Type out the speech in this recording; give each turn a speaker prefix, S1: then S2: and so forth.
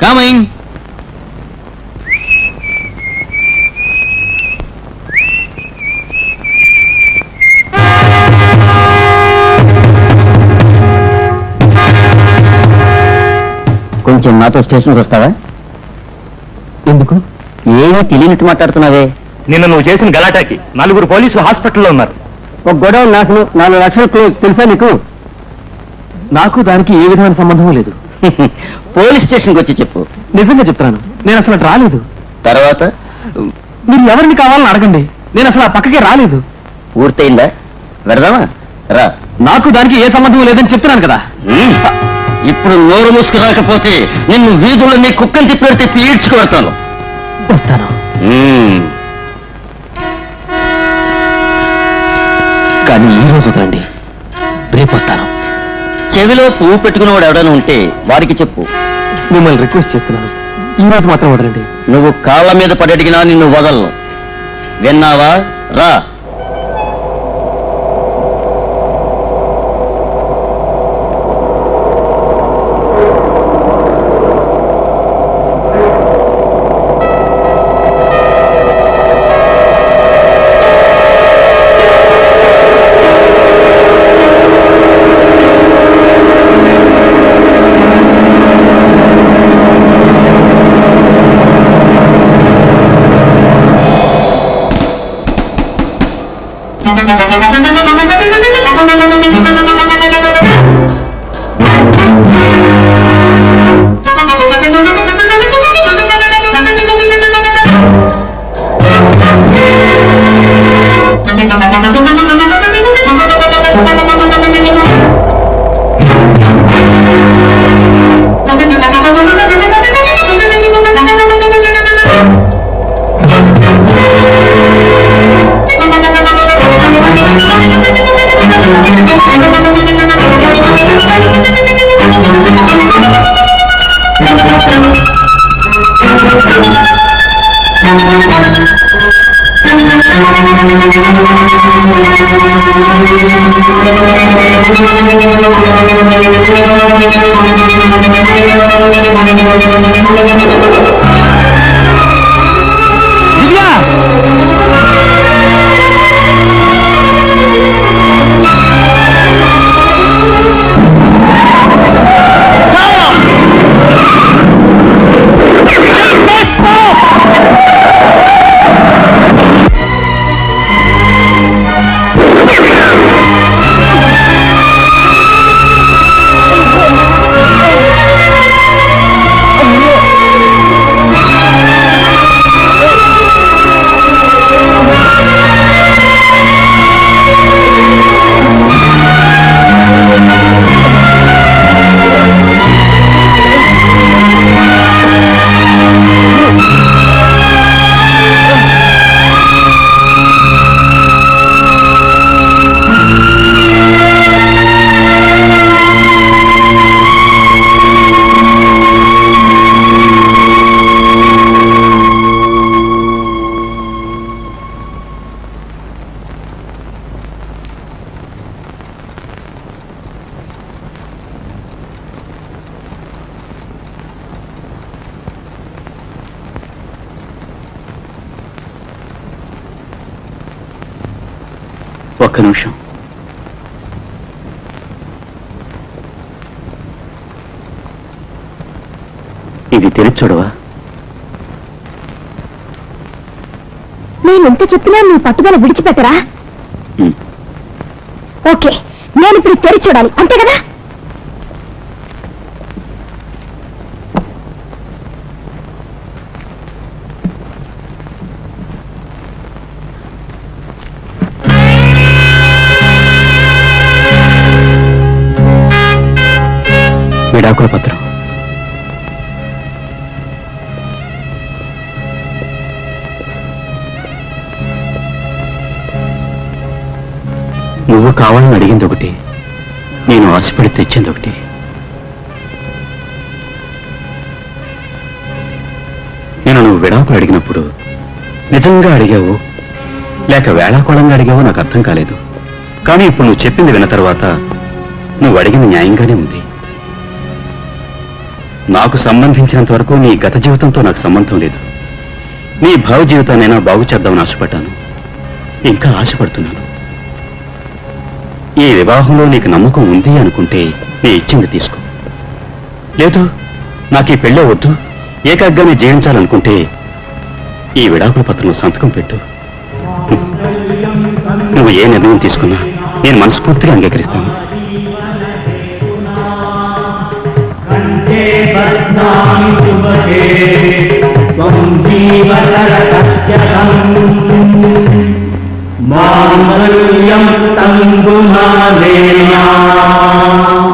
S1: Coming
S2: కొంచెం నాతో స్టేషన్కి వస్తావా ఎందుకు ఏమీ తెలియనట్టు మాట్లాడుతున్నావే
S3: నిన్న నువ్వు చేసిన గలాటాకి నలుగురు పోలీసులు హాస్పిటల్లో ఉన్నారు
S2: ఒక గొడవ నాశనం నాలుగు లక్షల క్లోజ్ తెలుసా నీకు
S1: నాకు దానికి ఏ విధమైన సంబంధం లేదు
S2: పోలీస్ స్టేషన్కి వచ్చి చెప్పు
S1: నిజంగా చెప్తున్నాను నేను అసలు అటు రాలేదు
S2: తర్వాత
S1: మీరు ఎవరిని కావాలని అడగండి నేను అసలు ఆ పక్కకే రాలేదు
S2: పూర్తయిందా వెడదామా రా
S1: నాకు దానికి ఏ సంబంధం లేదని చెప్తున్నాను కదా
S2: ఉమ్. ఇప్పుడు నోరు మూసుకు రాకపోతే నిన్ను వీధులన్నీ కుక్కని తిప్పి తిప్పి ఈడ్చుకు పెడతాను
S1: వస్తాను కానీ ఈ రోజు రండి రేపు వస్తాను
S2: చెవిలో పువ్వు పెట్టుకున్నవాడు ఎవడైనా ఉంటే వారికి చెప్పు
S1: మిమ్మల్ని రిక్వెస్ట్ చేస్తున్నాను ఈ రోజు మాత్రం వదలండి
S2: నువ్వు కాళ్ళ మీద పడి అడిగినా నిన్ను వదలను విన్నావా రా
S1: దివ్య
S2: ఒక్క నిమిషం ఇది తెరిచి చూడవా
S4: నేను ఎంత చెప్పినా నీ పట్టుదల విడిచిపెట్టరా
S2: ఉమ్.
S4: ఓకే నేను ఇప్పుడు తెరిచి చూడాలి అంతే కదా
S2: విడాకుల పత్రం నువ్వు కావాలని అడిగింది ఒకటి నేను ఆశపడి తెచ్చింది ఒకటి నేను నువ్వు విడాకులు అడిగినప్పుడు నిజంగా అడిగావు లేక వేళాకోళంగా అడిగావో నాకు అర్థం కాలేదు కానీ ఇప్పుడు నువ్వు చెప్పింది విన్న తర్వాత నువ్వు అడిగింది న్యాయంగానే ఉంది నాకు సంబంధించినంత వరకు నీ గత జీవితంతో నాకు సంబంధం లేదు నీ భావ జీవితాన్నైనా బాగు చేద్దామని ఆశపడ్డాను ఇంకా ఆశపడుతున్నాను ఈ వివాహంలో నీకు నమ్మకం ఉంది అనుకుంటే నీ ఇచ్చింది తీసుకో లేదు నాకు ఈ పెళ్ళే వద్దు ఏకాగ్గానే జీవించాలనుకుంటే ఈ విడాకుల పత్రంలో సంతకం పెట్టు నువ్వు ఏ నిర్ణయం తీసుకున్నా నేను మనస్ఫూర్తిగా అంగీకరిస్తాను
S5: మాంగళ్యం తంగుమానేనా